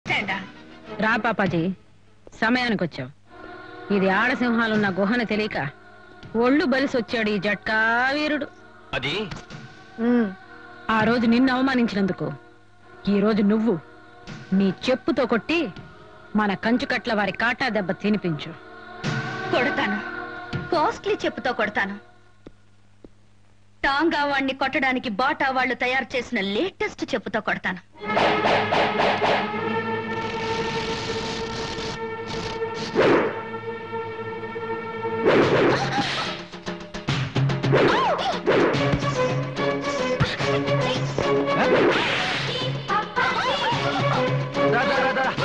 అండర్స్టాండా రా పాపాజీ సమయానికి వచ్చావు ఇది ఆడసింహాలున్న గుహన తెలియక ఒళ్ళు బలిసొచ్చాడు ఈ జట్కా వీరుడు అది ఆ రోజు నిన్ను అవమానించినందుకు ఈ రోజు నువ్వు నీ చెప్పుతో కొట్టి మన కంచుకట్ల వారి కాటా దెబ్బ తినిపించు కొడతాను కాస్ట్లీ చెప్పుతో కొడతాను టాంగా వాణ్ణి కొట్టడానికి బాటా వాళ్ళు తయారు చేసిన లేటెస్ట్ చెప్పుతో కొడతాను రా, రా, రా, రా.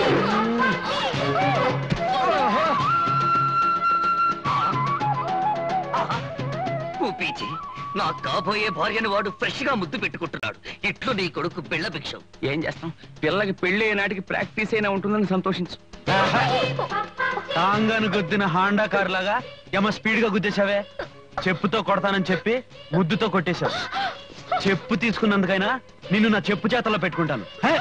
పూపీచి నా కాబోయే భార్యను వాడు ఫ్రెష్ గా ముద్దు పెట్టుకుంటున్నాడు ఇట్లు నీ కొడుకు బిళ్ళ భిక్షం ఏం చేస్తాం పిల్లకి పెళ్లి అయ్యే నాటికి ప్రాక్టీస్ అయినా ఉంటుందని సంతోషించు టాంగాను గుద్దిన హాండా కార్ లాగా ఏమో స్పీడ్ గా గుద్దేశావే చెప్పుతో కొడతానని చెప్పి ముద్దుతో కొట్టేశావు చెప్పు తీసుకున్నందుకైనా నిన్ను నా చెప్పు చేతల్లో పెట్టుకుంటాను హే!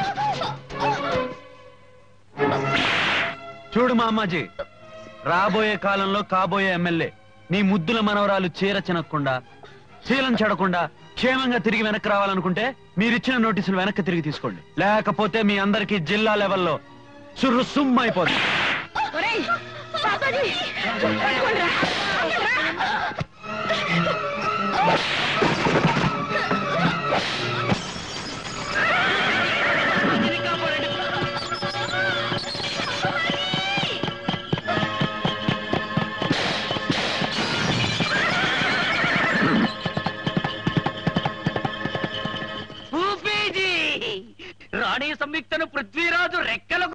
చూడు మా అమ్మాజీ రాబోయే కాలంలో కాబోయే ఎమ్మెల్యే నీ ముద్దుల మనవరాలు చీర చినక్కుండా శీలం చెడకుండా క్షేమంగా తిరిగి వెనక్కి రావాలనుకుంటే మీరిచ్చిన నోటీసులు వెనక్కి తిరిగి తీసుకోండి లేకపోతే మీ అందరికీ జిల్లా లెవెల్లో సుర్రు సుమ్ అయిపోతుంది ఒరేయ్, పాపాజీ, పట్టుకోండిరా. పూపీజీ రాణి సంయుక్తను పృథ్వీరాజు రెక్కల